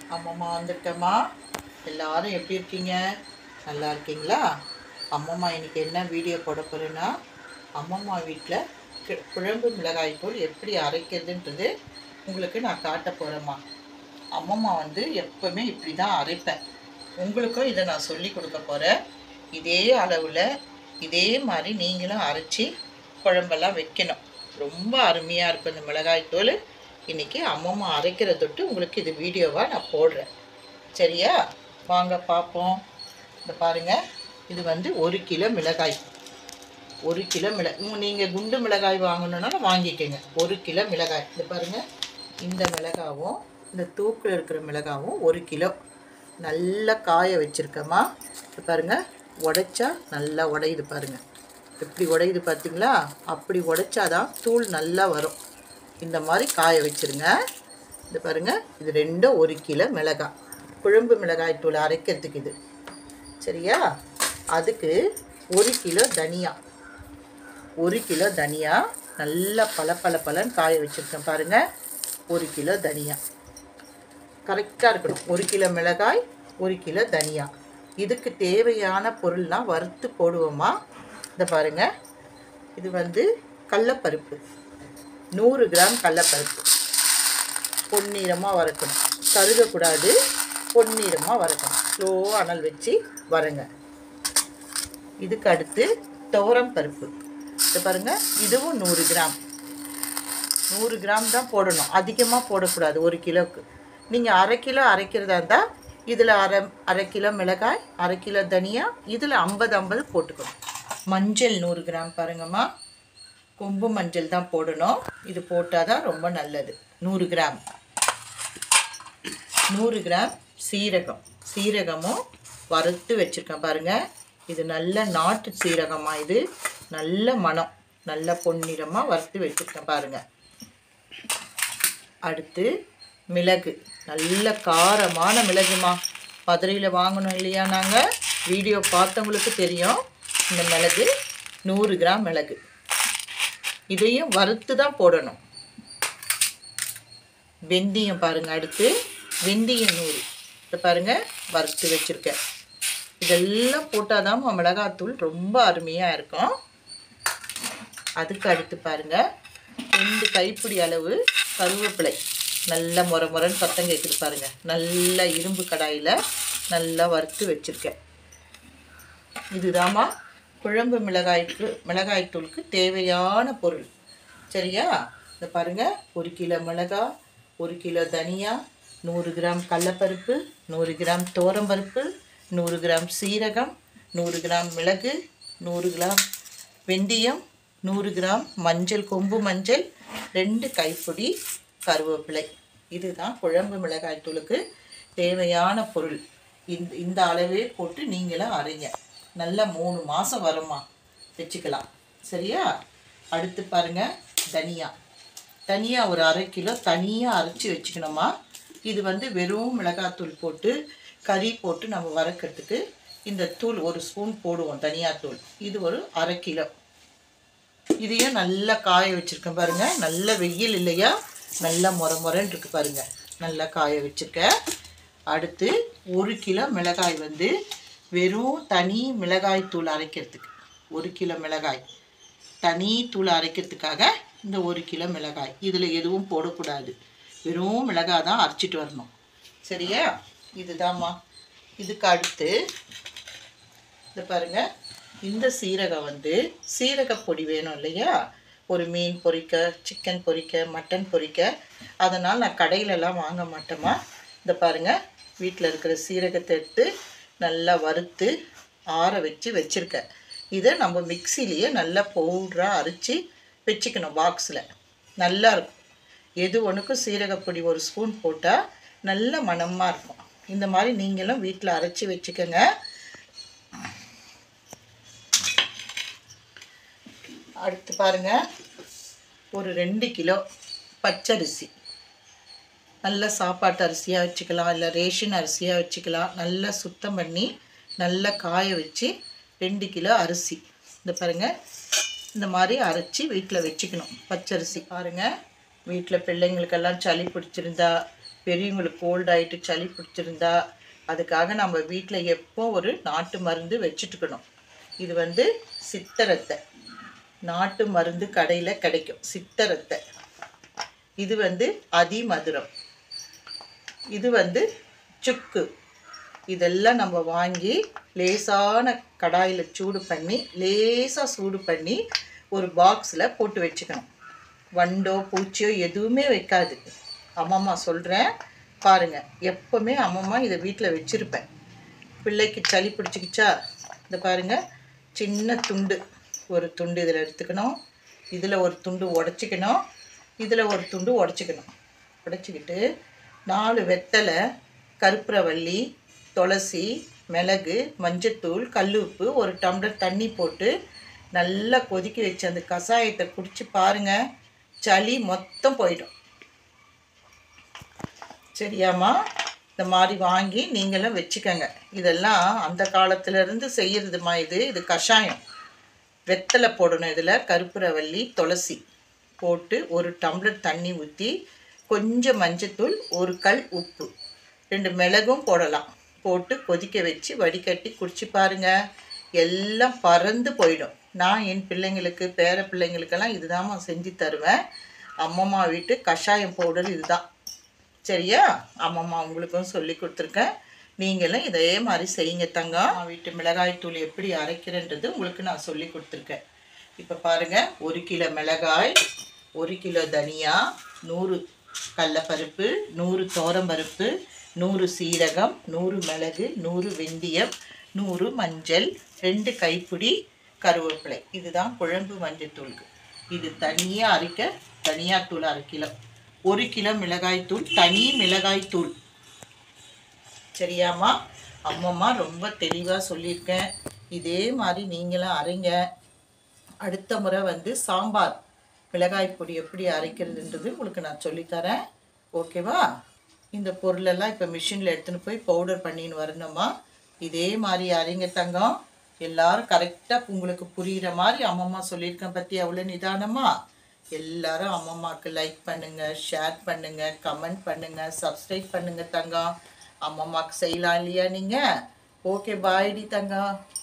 அம்மம்மா வந்துட்டேம்மா எல்லாரும் எப்படி இருக்கீங்க நல்லா இருக்கீங்களா அம்மம்மா இன்னைக்கு என்ன வீடியோ போட போகிறேன்னா அம்மம்மா வீட்டில் கி- குழம்பு மிளகாய் தூள் எப்படி அரைக்கிறதுன்றது உங்களுக்கு நான் காட்ட போகிறேம்மா அம்மம்மா வந்து எப்பவுமே இப்படி தான் அரைப்பேன் உங்களுக்கும் இதை நான் சொல்லி கொடுக்க போகிறேன் இதே அளவில் இதே மாதிரி நீங்களும் அரைச்சி குழம்பெல்லாம் வைக்கணும் ரொம்ப அருமையாக இருக்கும் இந்த மிளகாய் தூள் இன்றைக்கி அம்மம்மா அரைக்கிற தொட்டு உங்களுக்கு இது வீடியோவாக நான் போடுறேன் சரியா வாங்க பார்ப்போம் இந்த பாருங்கள் இது வந்து ஒரு கிலோ மிளகாய் ஒரு கிலோ மிள நீங்கள் குண்டு மிளகாய் வாங்கணுன்னாலும் வாங்கிக்கோங்க ஒரு கிலோ மிளகாய் இது பாருங்கள் இந்த மிளகாவும் இந்த தூக்கில் இருக்கிற மிளகாவும் ஒரு கிலோ நல்லா காய வச்சுருக்கேம்மா இது பாருங்கள் உடைச்சா நல்லா உடையுது பாருங்கள் எப்படி உடையுது பார்த்தீங்களா அப்படி உடைச்சாதான் தூள் நல்லா வரும் இந்த மாதிரி காய வச்சுருங்க இது பாருங்கள் இது ரெண்டும் ஒரு கிலோ மிளகாய் குழம்பு மிளகாய் தூள் அரைக்கிறதுக்கு இது சரியா அதுக்கு ஒரு கிலோ தனியா ஒரு கிலோ தனியா நல்லா பல பல பலன்னு காய வச்சுருக்கேன் பாருங்கள் ஒரு கிலோ தனியா கரெக்டாக இருக்கணும் ஒரு கிலோ மிளகாய் ஒரு கிலோ தனியா இதுக்கு தேவையான பொருள்லாம் வறுத்து போடுவோமா இந்த பாருங்க இது வந்து கடலப்பருப்பு நூறு கிராம் கடலப்பருப்பு பொன்னிறமாக வறுக்கணும் கருகக்கூடாது பொன்னிறமாக வறுக்கணும் ஸ்லோ அனல் வச்சு வறுங்க இதுக்கு அடுத்து துவரம் பருப்பு இது பாருங்க இதுவும் நூறு கிராம் நூறு கிராம் தான் போடணும் அதிகமாக போடக்கூடாது ஒரு கிலோவுக்கு நீங்கள் அரை கிலோ அரைக்கிறதா இருந்தால் இதில் அரை அரை கிலோ மிளகாய் அரை கிலோ தனியா இதில் ஐம்பது ஐம்பது போட்டுக்கணும் மஞ்சள் நூறு கிராம் பாருங்கம்மா கொம்பு மஞ்சள் தான் போடணும் இது போட்டால் தான் ரொம்ப நல்லது நூறு கிராம் நூறு கிராம் சீரகம் சீரகமும் வறுத்து வச்சுருக்கேன் பாருங்கள் இது நல்ல நாட்டு சீரகமா இது நல்ல மணம் நல்ல பொன்னிறமாக வறுத்து வச்சுருக்கேன் பாருங்கள் அடுத்து மிளகு நல்ல காரமான மிளகுமா மதுரையில் வாங்கணும் இல்லையா நாங்கள் வீடியோ பார்த்தவங்களுக்கு தெரியும் இந்த மிளகு நூறு கிராம் மிளகு இதையும் வறுத்து தான் போடணும் வெந்தயம் பாருங்கள் அடுத்து வெந்தயம் நூறு இதை பாருங்கள் வறுத்து வச்சுருக்கேன் இதெல்லாம் போட்டால் தான் மிளகாத்தூள் ரொம்ப அருமையாக இருக்கும் அதுக்கு அடுத்து பாருங்கள் ரெண்டு கைப்பிடி அளவு கருவேப்பிலை நல்ல முறை முறைன்னு சத்தம் கேட்குது பாருங்கள் நல்ல இரும்பு கடாயில் நல்லா வறுத்து வச்சுருக்கேன் இதுதாம்மா குழம்பு மிளகாய்க்கு மிளகாய்த்தூளுக்கு தேவையான பொருள் சரியா இந்த பாருங்கள் ஒரு கிலோ மிளகாய் ஒரு கிலோ தனியா நூறு கிராம் கடலப்பருப்பு நூறு கிராம் தோரம்பருப்பு நூறு கிராம் சீரகம் நூறு கிராம் மிளகு நூறு கிராம் வெந்தயம் நூறு கிராம் மஞ்சள் கொம்பு மஞ்சள் ரெண்டு கைப்பிடி கருவேப்பிலை இதுதான் குழம்பு மிளகாய் தூளுக்கு தேவையான பொருள் இந்த இந்த அளவே போட்டு நீங்களும் அரைங்க நல்லா மூணு மாதம் வருமா வச்சுக்கலாம் சரியா அடுத்து பாருங்க தனியா தனியா ஒரு அரை கிலோ தனியாக அரைச்சி வச்சுக்கணுமா இது வந்து வெறும் மிளகாத்தூள் போட்டு கறி போட்டு நம்ம வறுக்கிறதுக்கு இந்த தூள் ஒரு ஸ்பூன் போடுவோம் தனியாத்தூள் இது ஒரு அரை கிலோ இதையும் நல்லா காய வச்சுருக்கேன் பாருங்க நல்ல வெயில் இல்லையா நல்லா முறை முறைன்னு இருக்கு பாருங்க நல்லா காய வச்சுருக்கேன் அடுத்து ஒரு கிலோ மிளகாய் வந்து வெறும் தனி மிளகாய் தூள் அரைக்கிறதுக்கு ஒரு கிலோ மிளகாய் தனி தூள் அரைக்கிறதுக்காக இந்த ஒரு கிலோ மிளகாய் இதில் எதுவும் போடக்கூடாது வெறும் மிளகாய் தான் அரைச்சிட்டு வரணும் சரியா இதுதாம்மா இதுக்கு அடுத்து இது பாருங்க இந்த சீரகம் வந்து சீரகப் பொடி வேணும் இல்லையா ஒரு மீன் பொரிக்க சிக்கன் பொரிக்க மட்டன் பொரிக்க அதனால் நான் கடையிலலாம் வாங்க மாட்டேம்மா இந்த பாருங்க வீட்டில் இருக்கிற சீரகத்தை எடுத்து நல்லா வறுத்து ஆற வச்சு வச்சுருக்கேன் இதை நம்ம மிக்சிலேயே நல்லா பவுட்ராக அரைச்சி வச்சுக்கணும் பாக்ஸில் நல்லா இருக்கும் எது ஒன்றுக்கும் சீரகப்பொடி ஒரு ஸ்பூன் போட்டால் நல்ல மணமாக இருக்கும் இந்த மாதிரி நீங்களும் வீட்டில் அரைச்சி வச்சுக்கோங்க அடுத்து பாருங்க ஒரு ரெண்டு கிலோ பச்சரிசி நல்ல சாப்பாட்டு அரிசியாக வச்சுக்கலாம் இல்லை ரேஷன் அரிசியாக வச்சுக்கலாம் நல்லா சுத்தம் பண்ணி நல்லா காய வச்சு ரெண்டு கிலோ அரிசி இந்த பாருங்கள் இந்த மாதிரி அரைச்சி வீட்டில் வச்சுக்கணும் பச்சரிசி பாருங்கள் வீட்டில் பிள்ளைங்களுக்கெல்லாம் சளி பிடிச்சிருந்தா பெரியவங்களுக்கு கோல்ட் ஆகிட்டு சளி பிடிச்சிருந்தா அதுக்காக நம்ம வீட்டில் எப்போ ஒரு நாட்டு மருந்து வச்சுட்டுக்கணும் இது வந்து சித்தரத்தை நாட்டு மருந்து கடையில் கிடைக்கும் சித்தரத்தை இது வந்து அதிமதுரம் இது வந்து சுக்கு இதெல்லாம் நம்ம வாங்கி லேசான கடாயில் சூடு பண்ணி லேசாக சூடு பண்ணி ஒரு பாக்ஸில் போட்டு வச்சுக்கணும் வண்டோ பூச்சியோ எதுவுமே வைக்காது அம்மம்மா சொல்கிறேன் பாருங்கள் எப்போவுமே அம்மம்மா இதை வீட்டில் வச்சுருப்பேன் பிள்ளைக்கு சளி பிடிச்சிக்கிச்சா இந்த பாருங்கள் சின்ன துண்டு ஒரு துண்டு இதில் எடுத்துக்கணும் இதில் ஒரு துண்டு உடச்சிக்கணும் இதில் ஒரு துண்டு உடச்சிக்கணும் உடச்சிக்கிட்டு நாலு வெத்தலை கருப்புரவள்ளி துளசி மிளகு மஞ்சத்தூள் கல்லுப்பு ஒரு டம்ளர் தண்ணி போட்டு நல்லா கொதிக்க வச்சு அந்த கஷாயத்தை குடிச்சு பாருங்க சளி மொத்தம் போயிடும் சரியாம்மா இந்த மாதிரி வாங்கி நீங்களும் வச்சுக்கோங்க இதெல்லாம் அந்த காலத்துலேருந்து செய்கிறதுமா இது இது கஷாயம் வெத்தலை போடணும் இதில் கருப்புரவல்லி துளசி போட்டு ஒரு டம்ளர் தண்ணி ஊற்றி கொஞ்சம் மஞ்சத்தூள் ஒரு கல் உப்பு ரெண்டு மிளகும் போடலாம் போட்டு கொதிக்க வச்சு வடிகட்டி குடிச்சு பாருங்க எல்லாம் பறந்து போயிடும் நான் என் பிள்ளைங்களுக்கு பேர பிள்ளைங்களுக்கெல்லாம் இதுதாம்மா செஞ்சு தருவேன் அம்மம்மா வீட்டு கஷாயம் பவுடர் இதுதான் சரியா அம்மம்மா உங்களுக்கும் சொல்லி கொடுத்துருக்கேன் நீங்களும் இதே மாதிரி செய்யுங்க தங்கம் அம்மா வீட்டு மிளகாய் தூள் எப்படி அரைக்கிறேன்றது உங்களுக்கு நான் சொல்லி கொடுத்துருக்கேன் இப்போ பாருங்கள் ஒரு கிலோ மிளகாய் ஒரு கிலோ தனியா நூறு கடலப்பருப்பு நூறு தோரம்பருப்பு நூறு சீரகம் நூறு மிளகு நூறு வெந்தயம் நூறு மஞ்சள் ரெண்டு கைப்பிடி கருவேப்பிலை இதுதான் குழம்பு மஞ்சத்தூளுக்கு இது தனியாக அரைக்க தனியாத்தூள் அரை கிலோ ஒரு கிலோ மிளகாய்த்தூள் தனி மிளகாய்த்தூள் சரியாம்மா அம்மம்மா ரொம்ப தெளிவாக சொல்லியிருக்கேன் இதே மாதிரி நீங்களும் அரைங்க அடுத்த முறை வந்து சாம்பார் மிளகாய் பொடி எப்படி அரைக்கிறதுன்றது உங்களுக்கு நான் சொல்லித்தரேன் ஓகேவா இந்த பொருளெல்லாம் இப்போ மிஷினில் எடுத்துன்னு போய் பவுடர் பண்ணின்னு வரணுமா இதே மாதிரி அரைங்க தங்கம் எல்லாரும் கரெக்டாக உங்களுக்கு புரிகிற மாதிரி அம்மம்மா சொல்லியிருக்கேன் பற்றி அவ்வளோ நிதானமா எல்லாரும் அம்மம்மாவுக்கு லைக் பண்ணுங்கள் ஷேர் பண்ணுங்கள் கமெண்ட் பண்ணுங்கள் சப்ஸ்கிரைப் பண்ணுங்கள் தங்கம் அம்மம்மாவுக்கு செய்யலாம் இல்லையா நீங்கள் ஓகே பாய்டி தங்கம்